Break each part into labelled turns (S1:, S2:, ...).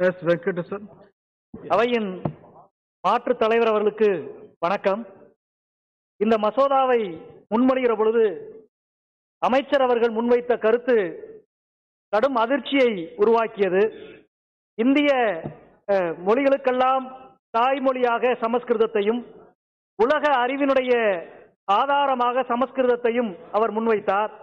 S1: S Venkat sir
S2: அவையின் மாற்றுத் தலைவர் அவர்களுக்கு வணக்கம் இந்த மசோதாவை முன்மொழிகிற பொழுது அமைச்சர் அவர்கள் முன்வைத்த கருத்து கடும் அதிர்ச்சியை உருவாக்கியது இந்திய அஹ், மொழிகளுக்கெல்லாம் தாய்மொழியாக சமஸ்கிருதத்தையும் உலக அறிவினுடைய ஆதாரமாக சமஸ்கிருதத்தையும் அவர் முன்வைத்தார்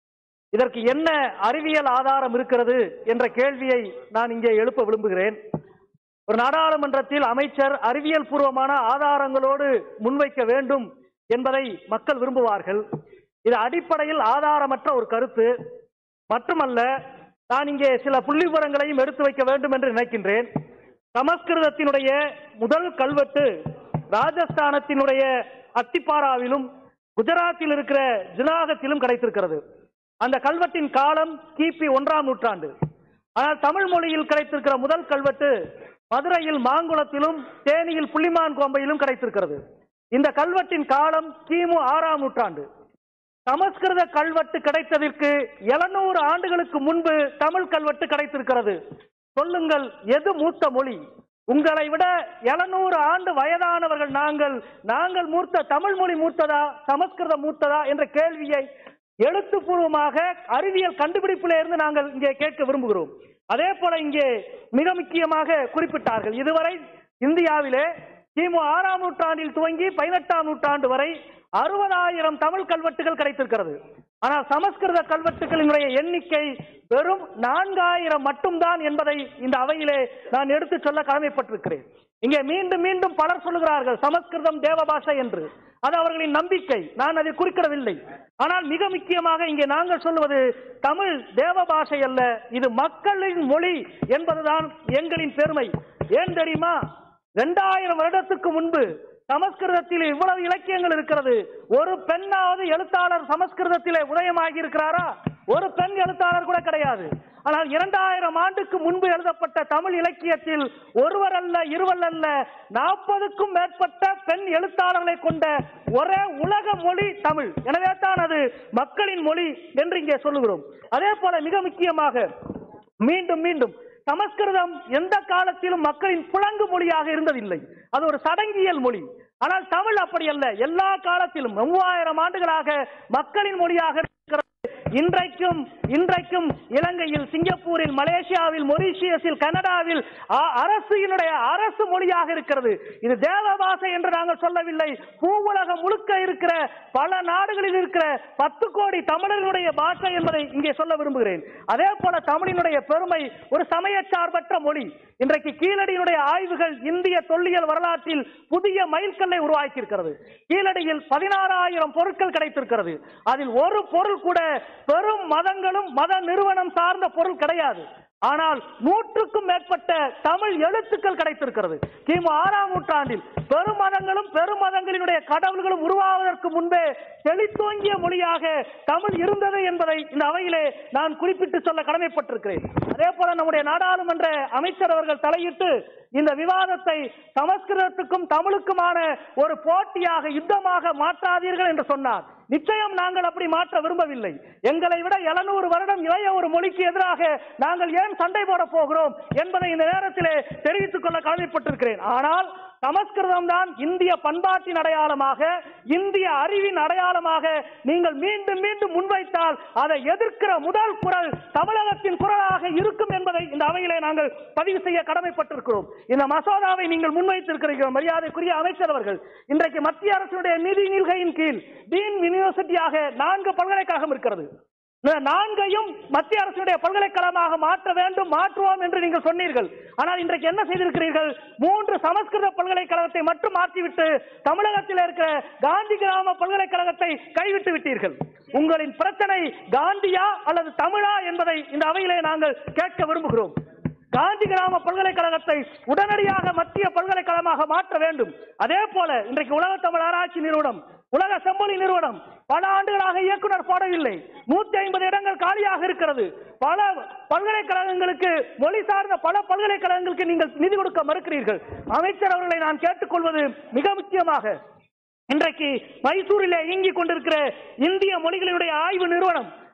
S2: இதற்கு என்ன அறிவியல் ஆதாரம் இருக்கிறது என்ற கேள்வியை நான் இங்கே எழுப்ப விரும்புகிறேன் ஒரு நாடாளுமன்றத்தில் அமைச்சர் அறிவியல் பூர்வமான ஆதாரங்களோடு முன்வைக்க வேண்டும் என்பதை மக்கள் விரும்புவார்கள் இது அடிப்படையில் ஆதாரமற்ற ஒரு கருத்து மட்டுமல்ல நான் இங்கே சில புள்ளி விவரங்களையும் எடுத்து வைக்க வேண்டும் என்று நினைக்கின்றேன் சமஸ்கிருதத்தினுடைய முதல் கல்வெட்டு ராஜஸ்தானத்தினுடைய அத்திப்பாராவிலும் குஜராத்தில் இருக்கிற ஜுனாகத்திலும் கிடைத்திருக்கிறது அந்த கல்வெட்டின் காலம் கிபி ஒன்றாம் நூற்றாண்டு ஆனால் தமிழ் மொழியில் கிடைத்திருக்கிற முதல் கல்வெட்டு மதுரையில் மாங்குளத்திலும் தேனியில் புள்ளிமான் கோம்பையிலும் கிடைத்திருக்கிறது இந்த கல்வெட்டின் காலம் கிமு ஆறாம் நூற்றாண்டு சமஸ்கிருத கல்வெட்டு கிடைத்ததற்கு 700 ஆண்டுகளுக்கு முன்பு தமிழ் கல்வெட்டு கிடைத்திருக்கிறது சொல்லுங்கள் எது மூத்த மொழி உங்களை விட 700 ஆண்டு வயதானவர்கள் நாங்கள் நாங்கள் மூத்த தமிழ் மொழி மூத்ததா சமஸ்கிருதம் மூத்ததா என்ற கேள்வியை எழுத்துப்பூர்வமாக அறிவியல் கண்டுபிடிப்பிலே இருந்து நாங்கள் இங்கே கேட்க விரும்புகிறோம் அதே போல இங்கே மிக முக்கியமாக குறிப்பிட்டார்கள் இதுவரை இந்தியாவிலே கிமு ஆறாம் நூற்றாண்டில் துவங்கி பதினெட்டாம் நூற்றாண்டு வரை அறுபதாயிரம் தமிழ் கல்வெட்டுகள் கிடைத்திருக்கிறது ஆனால் சமஸ்கிருத கல்வெட்டுகளினுடைய எண்ணிக்கை வெறும் நான்காயிரம் மட்டும்தான் என்பதை இந்த அவையிலே நான் எடுத்துச் சொல்ல கடமைப்பட்டிருக்கிறேன் இங்கே மீண்டும் மீண்டும் பலர் சொல்லுகிறார்கள் சமஸ்கிருதம் தேவபாஷை என்று அது அவர்களின் நம்பிக்கை நான் அதை குறிப்பிடவில்லை ஆனால் மிக முக்கியமாக இங்கே நாங்கள் சொல்லுவது தமிழ் தேவ பாஷை அல்ல இது மக்களின் மொழி என்பதுதான் எங்களின் பெருமை ஏன் தெரியுமா இரண்டாயிரம் வருடத்துக்கு முன்பு சமஸ்கிருதத்தில் இவ்வளவு இலக்கியங்கள் இருக்கிறது ஒரு பெண்ணாவது எழுத்தாளர் சமஸ்கிருதத்திலே உதயமாகி இருக்கிறாரா ஒரு பெண் எழுத்தாளர் கூட கிடையாது ஆனால் இரண்டாயிரம் ஆண்டுக்கு முன்பு எழுதப்பட்ட தமிழ் இலக்கியத்தில் ஒருவர் அல்ல இருவர் அல்ல நாற்பதுக்கும் மேற்பட்ட பெண் எழுத்தாளர்களை கொண்ட ஒரே உலக மொழி தமிழ் எனவே தான் அது மக்களின் மொழி என்று இங்கே சொல்லுகிறோம் அதே போல மிக முக்கியமாக மீண்டும் மீண்டும் சமஸ்கிருதம் எந்த காலத்திலும் மக்களின் புழங்கு மொழியாக இருந்ததில்லை அது ஒரு சடங்கியல் மொழி ஆனால் தமிழ் அப்படி அல்ல எல்லா காலத்திலும் மூவாயிரம் ஆண்டுகளாக மக்களின் மொழியாக இருக்கிறது இன்றைக்கும் இன்றைக்கும் இலங்கையில் சிங்கப்பூரில் மலேசியாவில் மொரீஷியஸில் கனடாவில் அ- அரசினுடைய அரசு மொழியாக இருக்கிறது இது தேவபாசை என்று நாங்கள் சொல்லவில்லை பூவுலகம் முழுக்க இருக்கிற பல நாடுகளில் இருக்கிற பத்து கோடி தமிழர்களுடைய பாஷை என்பதை இங்கே சொல்ல விரும்புகிறேன் அதே போல தமிழினுடைய பெருமை ஒரு சமயச்சார்பற்ற மொழி இன்றைக்கு கீழடியினுடைய ஆய்வுகள் இந்திய தொல்லியல் வரலாற்றில் புதிய மைல்கல்லை உருவாக்கி இருக்கிறது கீழடியில் பதினாறாயிரம் பொருட்கள் கிடைத்திருக்கிறது அதில் ஒரு பொருள் கூட பெரும் மதங்களும் மத நிறுவனம் சார்ந்த பொருள் கிடையாது ஆனால் நூற்றுக்கும் மேற்பட்ட தமிழ் எழுத்துக்கள் கிடைத்திருக்கிறது கிமு ஆறாம் நூற்றாண்டில் பெருமதங்களும் பெருமதங்களினுடைய கடவுள்களும் உருவாவதற்கு முன்பே செழித்தோங்கிய மொழியாக தமிழ் இருந்தது என்பதை இந்த அவையிலே நான் குறிப்பிட்டு சொல்ல கடமைப்பட்டிருக்கிறேன் அதே போல நம்முடைய நாடாளுமன்ற அமைச்சர் அவர்கள் தலையிட்டு இந்த விவாதத்தை சமஸ்கிருதத்துக்கும் தமிழுக்குமான ஒரு போட்டியாக யுத்தமாக மாற்றாதீர்கள் என்று சொன்னார் நிச்சயம் நாங்கள் அப்படி மாற்ற விரும்பவில்லை எங்களை விட 700 வருடம் இளைய ஒரு மொழிக்கு எதிராக நாங்கள் ஏன் சண்டை போட போகிறோம் என்பதை இந்த நேரத்திலே தெரிவித்துக் கொள்ள கடமைப்பட்டிருக்கிறேன் ஆனால் சமஸ்கிருதம் தான் இந்திய பண்பாட்டின் அடையாளமாக இந்திய அறிவின் அடையாளமாக நீங்கள் மீண்டும் மீண்டும் முன்வைத்தால் அதை எதிர்க்கிற முதல் குரல் தமிழகத்தின் குரலாக இருக்கும் என்பதை இந்த அவையிலே நாங்கள் பதிவு செய்ய கடமைப்பட்டிருக்கிறோம் இந்த மசோதாவை நீங்கள் முன்வைத்திருக்கிறீர்கள் மரியாதைக்குரிய அமைச்சர் அவர்கள் இன்றைக்கு மத்திய அரசுடைய நிதி நில்கையின் கீழ் டீன் யூனிவர்சிட்டியாக நான்கு பல்கலைக்கழகம் இருக்கிறது இந்த நான்கையும் மத்திய அரசுடைய பல்கலைக்கழகமாக மாற்ற வேண்டும் மாற்றுவோம் என்று நீங்கள் சொன்னீர்கள் ஆனால் இன்றைக்கு என்ன செய்திருக்கிறீர்கள் மூன்று சமஸ்கிருத பல்கலைக்கழகத்தை மட்டும் மாற்றிவிட்டு தமிழகத்தில் இருக்கிற காந்தி கிராம பல்கலைக்கழகத்தை கைவிட்டு விட்டீர்கள் உங்களின் பிரச்சனை காந்தியா அல்லது தமிழா என்பதை இந்த அவையிலே நாங்கள் கேட்க விரும்புகிறோம் காந்தி கிராம பல்கலைக்கழகத்தை உடனடியாக மத்திய பல்கலைக்கழகமாக மாற்ற வேண்டும் அதே போல இன்றைக்கு உலக தமிழ் ஆராய்ச்சி நிறுவனம் உலக செம்மொழி நிறுவனம் பல ஆண்டுகளாக இயக்குனர் போடவில்லை நூத்தி ஐம்பது இடங்கள் காலியாக இருக்கிறது பல பல்கலைக்கழகங்களுக்கு மொழி சார்ந்த பல பல்கலைக்கழகங்களுக்கு நீங்கள் நிதி கொடுக்க மறுக்கிறீர்கள் அமைச்சர் அவர்களை நான் கேட்டுக்கொள்வது மிக முக்கியமாக இன்றைக்கு மைசூரிலே இயங்கிக் கொண்டிருக்கிற இந்திய மொழிகளுடைய ஆய்வு நிறுவனம்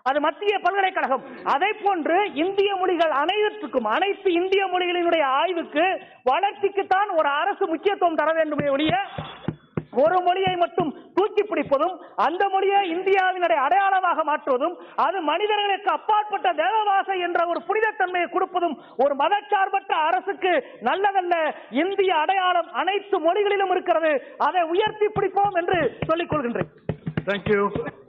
S2: அது மத்திய பல்கலைக்கழகம் அதை போன்று இந்திய மொழிகள் அனைத்துக்கும் அனைத்து இந்திய மொழிகளினுடைய ஆய்வுக்கு வளர்ச்சிக்குத்தான் ஒரு அரசு முக்கியத்துவம் தர வேண்டுமே ஒழிய ஒரு மொழியை மட்டும் தூக்கி பிடிப்பதும் அந்த மொழியை இந்தியாவினுடைய அடையாளமாக மாற்றுவதும் அது மனிதர்களுக்கு அப்பாற்பட்ட தேவவாசை என்ற ஒரு புனிதத்தன்மையை கொடுப்பதும் ஒரு மதச்சார்பற்ற அரசுக்கு நல்லதல்ல இந்திய அடையாளம் அனைத்து மொழிகளிலும் இருக்கிறது அதை உயர்த்தி பிடிப்போம் என்று சொல்லிக் கொள்கின்றேன்
S1: Thank you.